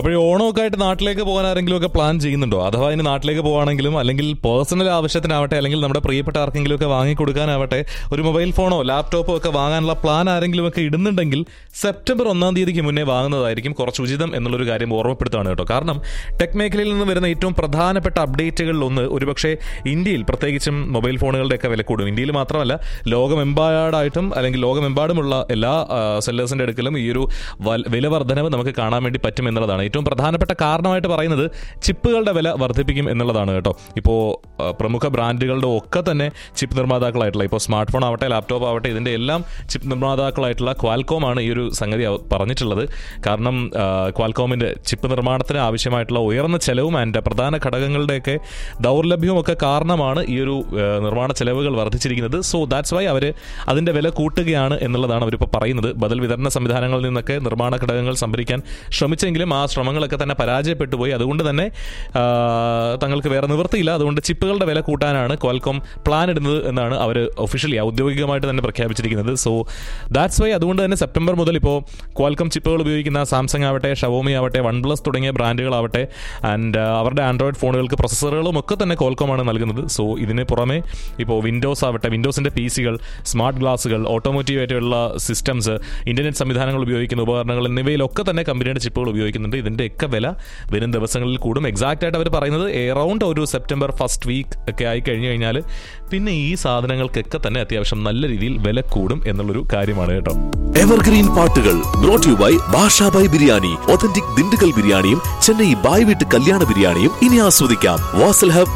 അപ്പോൾ ഈ ഓണമൊക്കെ ആയിട്ട് നാട്ടിലേക്ക് പോകാൻ ആരെങ്കിലും ഒക്കെ പ്ലാൻ ചെയ്യുന്നുണ്ടോ അഥവാ ഇനി നാട്ടിലേക്ക് പോവാണെങ്കിലും അല്ലെങ്കിൽ പേഴ്സണൽ ആവശ്യത്തിനാവട്ടെ അല്ലെങ്കിൽ നമ്മുടെ പ്രിയപ്പെട്ട ആർക്കെങ്കിലും ഒക്കെ വാങ്ങിക്കൊടുക്കാനാവട്ടെ ഒരു മൊബൈൽ ഫോണോ ലാപ്ടോപ്പോ ഒക്കെ വാങ്ങാനുള്ള പ്ലാൻ ആരെങ്കിലും ഒക്കെ ഇടുന്നുണ്ടെങ്കിൽ സെപ്റ്റംബർ ഒന്നാം തീയതിക്ക് മുന്നേ വാങ്ങുന്നതായിരിക്കും കുറച്ച് ഉചിതം എന്നുള്ളൊരു കാര്യം ഓർമ്മപ്പെടുത്താണ് കേട്ടോ കാരണം ടെക് മേഖലയിൽ നിന്ന് വരുന്ന ഏറ്റവും പ്രധാനപ്പെട്ട അപ്ഡേറ്റുകളിൽ ഒന്ന് ഒരുപക്ഷെ ഇന്ത്യയിൽ പ്രത്യേകിച്ചും മൊബൈൽ ഫോണുകളുടെ ഒക്കെ വില കൂടും ഇന്ത്യയിൽ മാത്രമല്ല ലോകമെമ്പാടായിട്ടും അല്ലെങ്കിൽ ലോകമെമ്പാടുമുള്ള എല്ലാ സെല്ലേഴ്സിന്റെ അടുക്കലും ഈ ഒരു വൽ- വില വർധനവ് നമുക്ക് കാണാൻ വേണ്ടി പറ്റും എന്നുള്ളതാണ് ഏറ്റവും പ്രധാനപ്പെട്ട കാരണമായിട്ട് പറയുന്നത് ചിപ്പുകളുടെ വില വർദ്ധിപ്പിക്കും എന്നുള്ളതാണ് കേട്ടോ ഇപ്പോൾ പ്രമുഖ ബ്രാൻഡുകളുടെ ഒക്കെ തന്നെ ചിപ്പ് നിർമ്മാതാക്കളായിട്ടുള്ള ഇപ്പോൾ സ്മാർട്ട് ഫോൺ ആവട്ടെ ലാപ്ടോപ്പ് ആവട്ടെ ഇതിന്റെ എല്ലാം ചിപ്പ് നിർമ്മാതാക്കളായിട്ടുള്ള ക്വാൽകോം ആണ് ഈ ഒരു സംഗതി അവ- പറഞ്ഞിട്ടുള്ളത് കാരണം ആ, ക്വാൽകോമിന്റെ ചിപ്പ് നിർമ്മാണത്തിന് ആവശ്യമായിട്ടുള്ള ഉയർന്ന ചെലവും ആൻഡ് പ്രധാന ഘടകങ്ങളുടെയൊക്കെ ദൗർലഭ്യവും ഒക്കെ കാരണമാണ് ഈ ഒരു ആ, നിർമ്മാണ ചെലവുകൾ വർദ്ധിച്ചിരിക്കുന്നത് സോ ദാറ്റ്സ് വൈ അവർ അതിന്റെ വില കൂട്ടുകയാണ് എന്നുള്ളതാണ് അവരിപ്പോൾ പറയുന്നത് ബദൽ വിതരണ സംവിധാനങ്ങളിൽ നിന്നൊക്കെ നിർമ്മാണ ഘടകങ്ങൾ സംഭരിക്കാൻ ശ്രമിച്ചെങ്കിലും ആ ശ്രമങ്ങളൊക്കെ തന്നെ പരാജയപ്പെട്ടു പോയി അതുകൊണ്ട് തന്നെ ആ, തങ്ങൾക്ക് വേറെ നിവൃത്തിയില്ല അതുകൊണ്ട് ചിപ്പുകളുടെ വില കൂട്ടാനാണ് ക്വാൽകോം പ്ലാൻ ഇടുന്നത് എന്നാണ് അവർ ഒഫീഷ്യലി ഔദ്യോഗികമായിട്ട് തന്നെ പ്രഖ്യാപിച്ചിരിക്കുന്നത് സോ ദാറ്റ്സ് വൈ അതുകൊണ്ട് തന്നെ സെപ്റ്റംബർ മുതൽ ഇപ്പോൾ ക്വാൽക്കം ചിപ്പുകൾ ഉപയോഗിക്കുന്ന സാംസങ് ആവട്ടെ ഷവോമി ആവട്ടെ വൺ പ്ലസ് തുടങ്ങിയ ബ്രാൻഡുകളാവട്ടെ ആൻഡ് അവരുടെ ആൻഡ്രോയിഡ് ഫോണുകൾക്ക് പ്രൊസസ്സറുകളും ഒക്കെ തന്നെ കോൽക്കോമാണ് നൽകുന്നത് സോ ഇതിന് പുറമെ ഇപ്പോൾ വിൻഡോസ് ആവട്ടെ വിൻഡോസിന്റെ പി സികൾ സ്മാർട്ട് ഗ്ലാസുകൾ ഓട്ടോമോട്ടീവ് ആയിട്ടുള്ള സിസ്റ്റംസ് ഇന്റർനെറ്റ് സംവിധാനങ്ങൾ ഉപയോഗിക്കുന്ന ഉപകരണങ്ങൾ എന്നിവയിലൊക്കെ തന്നെ കമ്പനിയുടെ ചിപ്പുകൾ ഉപയോഗിക്കുന്നുണ്ട് ഇതിന്റെ ഒക്കെ വില വരും ദിവസങ്ങളിൽ കൂടും എക്സാക്റ്റ് ആയിട്ട് അവർ പറയുന്നത് എറൗണ്ട് ഒരു സെപ്റ്റംബർ ഫസ്റ്റ് വീക്ക് ഒക്കെ ആയി കഴിഞ്ഞു കഴിഞ്ഞാൽ പിന്നെ ഈ സാധനങ്ങൾക്കൊക്കെ തന്നെ അത്യാവശ്യം നല്ല രീതിയിൽ വില കൂടും എന്നുള്ളൊരു കാര്യമാണ് കേട്ടോ എവർഗ്രീൻ പാട്ടുകൾ brought you by Bashabhai biryani authentic Dindigul ബിരിയാണിയും ചെന്നൈ ബായ് വീട്ട് കല്യാണ ബിരിയാണിയും ഇനി ആസ്വദിക്കാം വാസൽ ഹബ്